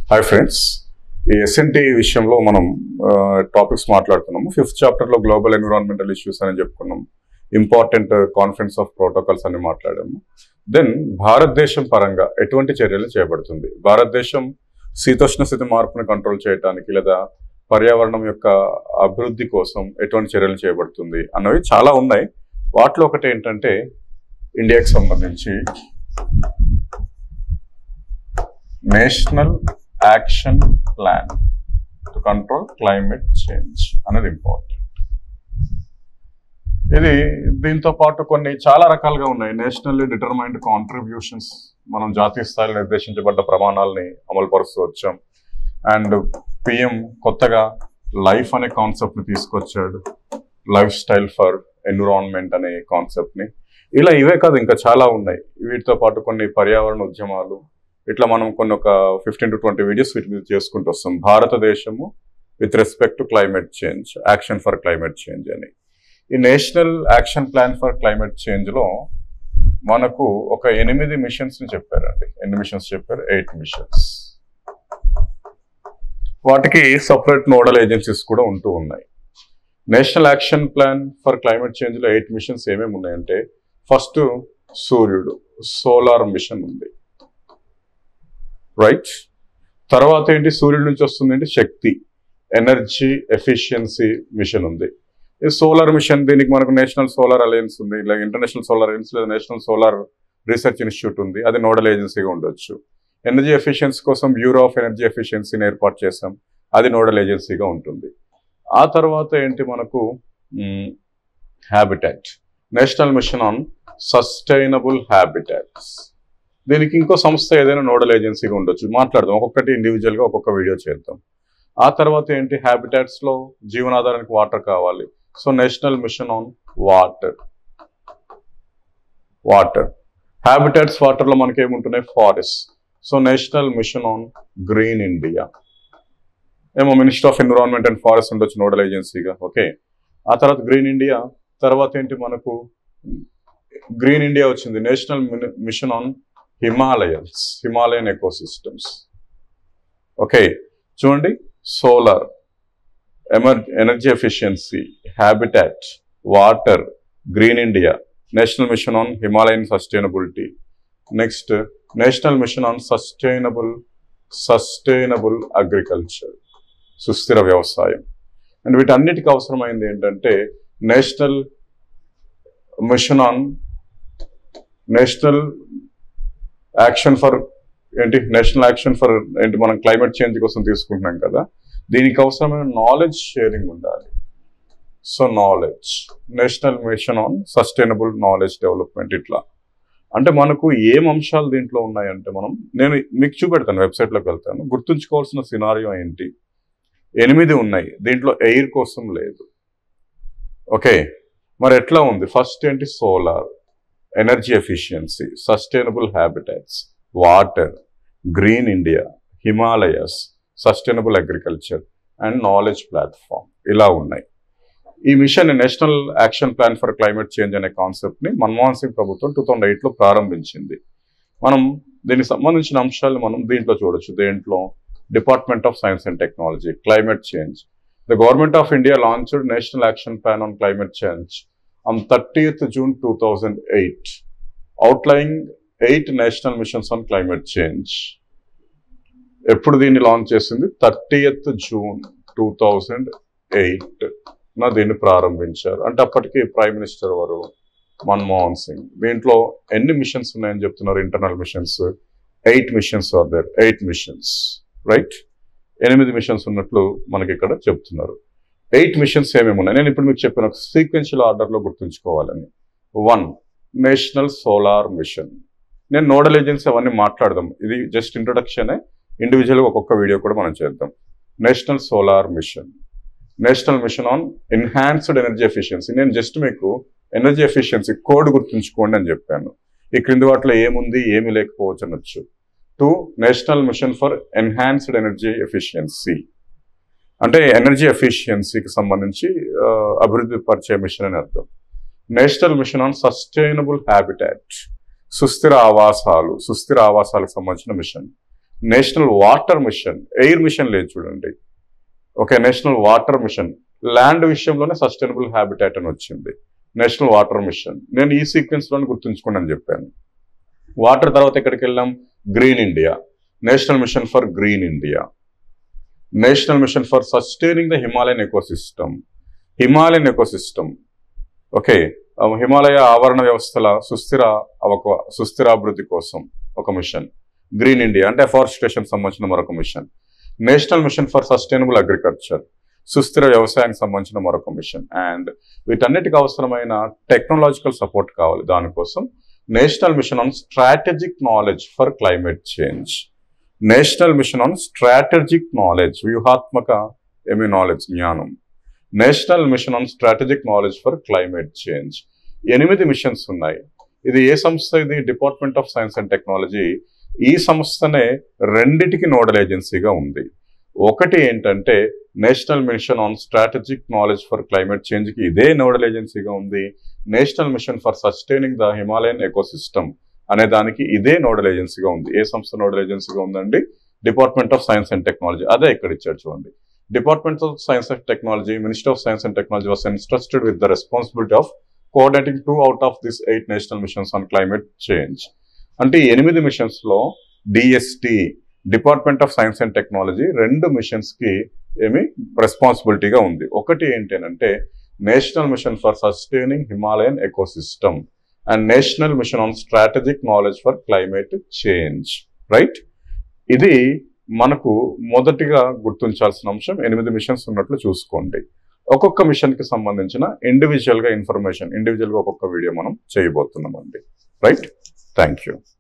hi friends ఈ SNT విషయంలో మనం టాపిక్స్ మాట్లాడుతున్నాము ఫిఫ్త్ చాప్టర్ లో గ్లోబల్ ఎన్విరాన్మెంటల్ ఇష్యూస్ అని చెప్పుకున్నాం ఇంపార్టెంట్ కాన్ఫరెన్స్ ఆఫ్ ప్రోటోకాల్స్ అని మాట్లాడాము దెన్ భారతదేశం పరంగా ఎటువంటి చర్యలు చేపడుతుంది భారతదేశం శీతోష్ణ స్థితి మార్పును కంట్రోల్ చేయడానికి లేదా పర్యావరణం యొక్క అభివృద్ధి కోసం ఎటువంటి చర్యలు చేపడుతుంది అన్నవి చాలా ఉన్నాయి వాటిలో ఒకటి ఏంటంటే ఇండియాకి సంబంధించి national action plan to control climate change అనేది ఇంపార్టెంట్ ఇది దీంతో పాటు కొన్ని చాలా రకాలుగా ఉన్నాయి నేషనల్లీ డిటర్మైన్డ్ కాంట్రిబ్యూషన్స్ మనం జాతీయ స్థాయిలో నిర్దేశించబడ్డ ప్రమాణాలని అమలు పరుస్తూ వచ్చాం అండ్ పిఎం కొత్తగా లైఫ్ అనే కాన్సెప్ట్ ని తీసుకొచ్చాడు లైఫ్ స్టైల్ ఫర్ ఎన్విరాన్మెంట్ అనే కాన్సెప్ట్ ని ఇలా ఇవే కాదు ఇంకా చాలా ఉన్నాయి వీటితో పాటు కొన్ని పర్యావరణ ఉద్యమాలు ఇట్లా మనం కొన్ని ఒక ఫిఫ్టీన్ టు ట్వంటీ వీడియోస్ వీటి మీద చేసుకుంటూ వస్తాం భారతదేశము with respect to climate change action for climate change అని ఈ national action plan for climate change లో మనకు ఒక ఎనిమిది మిషన్స్ ని చెప్పారండి ఎన్ని మిషన్స్ చెప్పారు ఎయిట్ మిషన్స్ వాటికి సపరేట్ నోడల్ ఏజెన్సీస్ కూడా ఉంటూ ఉన్నాయి national action plan for climate change లో ఎయిట్ మిషన్స్ ఏమేమి ఉన్నాయంటే ఫస్ట్ సూర్యుడు సోలార్ మిషన్ ఉంది రైట్ తర్వాత ఏంటి సూర్యుడి నుంచి వస్తుంది ఏంటి శక్తి ఎనర్జీ ఎఫిషియన్సీ మిషన్ ఉంది ఈ సోలార్ మిషన్ దీనికి మనకు నేషనల్ సోలార్ అలయన్స్ ఉంది లేదా ఇంటర్నేషనల్ సోలార్ అలయన్స్ లేదా నేషనల్ సోలార్ రీసెర్చ్ ఇన్స్టిట్యూట్ ఉంది అది నోడల్ ఏజెన్సీగా ఉండొచ్చు ఎనర్జీ ఎఫిషియన్సీ కోసం బ్యూరో ఆఫ్ ఎనర్జీ ఎఫిషియన్సీని ఏర్పాటు చేసాం అది నోడల్ ఏజెన్సీగా ఉంటుంది ఆ తర్వాత ఏంటి మనకు habitat national mission on sustainable habitats దీనికి ఇంకో సంస్థ ఏదైనా నోడల్ ఏజెన్సీగా ఉండొచ్చు మాట్లాడదాం ఒక్కొక్కటి ఇండివిజువల్గా ఒక్కొక్క వీడియో చేద్దాం ఆ తర్వాత ఏంటి హ్యాబిటాట్స్ లో జీవనాధారానికి వాటర్ కావాలి so national mission on water water habitats water లో మనకి ఏముంటున్నాయి forest so national mission on green India ఏమో minister of environment and forest ఉండొచ్చు నోడల్ ఏజెన్సీగా ఓకే ఆ తర్వాత గ్రీన్ ఇండియా తర్వాత ఏంటి మనకు గ్రీన్ ఇండియా వచ్చింది national mission on Himalayans Himalayan ecosystems okay చూడండి సోలార్ ఎమర్ energy efficiency habitat water green India national mission on Himalayan sustainability next national mission on sustainable sustainable agriculture సుస్థిర వ్యవసాయం అండ్ వీటన్నిటికీ అవసరమైంది ఏంటంటే national mission on national action for ఏంటి national action for ఏంటి మనం క్లైమేట్ చేంజ్ కోసం తీసుకుంటున్నాం కదా దీనికి అవసరమైన నాలెడ్జ్ షేరింగ్ ఉండాలి so knowledge national mission on sustainable knowledge development ఇట్లా అంటే మనకు ఏం అంశాలు దీంట్లో ఉన్నాయంటే మనం నేను మీకు చూపెడతాను వెబ్సైట్లోకి వెళ్తాను గుర్తుంచుకోవాల్సిన సినారియో ఏంటి ఎనిమిది ఉన్నాయి దీంట్లో ఎయిర్ కోసం లేదు ఓకే మరి ఎట్లా ఉంది ఫస్ట్ ఏంటి solar energy efficiency sustainable habitats water green India Himalayas sustainable agriculture and knowledge platform ఇలా ఉన్నాయి ఈ mission national action plan for climate change అనే కాన్సెప్ట్ ని మన్మోహన్ సింగ్ ప్రభుత్వం టూ థౌసండ్ ఎయిట్ లో ప్రారంభించింది మనం దీనికి సంబంధించిన అంశాలు మనం దీంట్లో చూడొచ్చు దేంట్లో department of science and technology climate change the government of India launched national action plan on climate change on thirtieth June two thousand eight outlining eight national missions on climate change ఎప్పుడు దీన్ని launch చేసింది thirtieth June two thousand eight నా దీన్ని ప్రారంభించారు అంటే అప్పటికి prime minister వారు మన్మోహన్ సింగ్ దీంట్లో ఎన్ని మిషన్స్ ఉన్నాయని చెప్తున్నారు internal missions eight missions are there eight missions right ఎనిమిది మిషన్స్ ఉన్నట్లు మనకి ఇక్కడ చెప్తున్నారు ఎయిట్ మిషన్స్ ఏమేమి ఉన్నాయి నేను ఇప్పుడు మీకు చెప్పిన సీక్వెన్షియల్ ఆర్డర్లో గుర్తుంచుకోవాలని వన్ నేషనల్ సోలార్ మిషన్ నేను నోడల్ ఏజెన్సీ అవన్నీ మాట్లాడదాం ఇది జస్ట్ ఇంట్రొడక్షనే ఇండివిజువల్గా ఒక్కొక్క వీడియో కూడా మనం చేద్దాం national solar mission national mission on enhanced energy efficiency నేను జస్ట్ మీకు ఎనర్జీ ఎఫిషియన్సీ కోడ్ గుర్తుంచుకోండి అని చెప్పాను ఈ క్రింది వాటిలో ఏముంది ఏమి లేకపోవచ్చు అనొచ్చు two national mission for enhanced energy efficiency అంటే ఎనర్జీ ఎఫిషియన్సీకి సంబంధించి అభివృద్ధి పరిచే మిషన్ అని అర్థం national mission on sustainable habitat సుస్థిర ఆవాసాలు సుస్థిర ఆవాసాలకు సంబంధించిన mission national water mission air mission లేదు చూడండి okay national water mission land విషయంలోనే సస్టైనబుల్ హ్యాబిటాట్ అని వచ్చింది నేషనల్ వాటర్ మిషన్ నేను ఈ సీక్వెన్స్ లోనే గుర్తుంచుకోండి అని చెప్పాను వాటర్ తర్వాత ఎక్కడికి వెళ్ళాం green India national mission for green India national mission for sustaining the Himalayan ecosystem Himalayan ecosystem okay Himalaya ఆవరణ వ్యవస్థల సుస్థిర ఒక సుస్థిరాభివృద్ధి కోసం ఒక మిషన్ గ్రీన్ ఇండియా అంటే అఫారెస్టేషన్ సంబంధించిన మరొక mission national mission for sustainable agriculture సుస్థిర వ్యవసాయానికి సంబంధించిన మరొక మిషన్ అండ్ వీటన్నిటికి అవసరమైన టెక్నాలజికల్ సపోర్ట్ కావాలి దానికోసం national mission on strategic knowledge for climate change national mission on strategic knowledge వ్యూహాత్మక ఏమి నాలెడ్జ్ జ్ఞానం national mission on strategic knowledge for climate change ఎనిమిది మిషన్స్ ఉన్నాయి ఇది ఏ సంస్థ ఇది department of science and technology ఈ సంస్థనే రెండిటికి నోడల్ ఏజెన్సీగా ఉంది ఒకటి ఏంటంటే national mission on strategic knowledge for climate change కి ఇదే నోడల్ ఏజెన్సీగా ఉంది national mission for sustaining the Himalayan ecosystem అనే దానికి ఇదే నోడల్ ఏజెన్సీగా ఉంది ఏ సంస్థ నోడల్ ఏజెన్సీగా ఉందండి department of science and technology అదే ఇక్కడ ఇచ్చాడు చూడండి department of science and technology minister of science and technology was interested with the responsibility of coordinating two out of this eight national missions on climate change అంటే ఈ ఎనిమిది missions లో DST department of science and technology రెండు missions కి ఏమి రెస్పాన్సిబిలిటీగా ఉంది ఒకటి ఏంటంటే national mission for sustaining Himalayan ecosystem and national mission on strategic knowledge for climate change right ఇది మనకు మొదటిగా గుర్తించాల్సిన అంశం ఎనిమిది మిషన్స్ ఉన్నట్లు చూసుకోండి ఒక్కొక్క మిషన్ కి సంబంధించిన ఇండివిజువల్ గా ఇన్ఫర్మేషన్ ఇండివిజువల్ గా ఒక్కొక్క వీడియో మనం చేయబోతున్నామండి రైట్ థ్యాంక్ యూ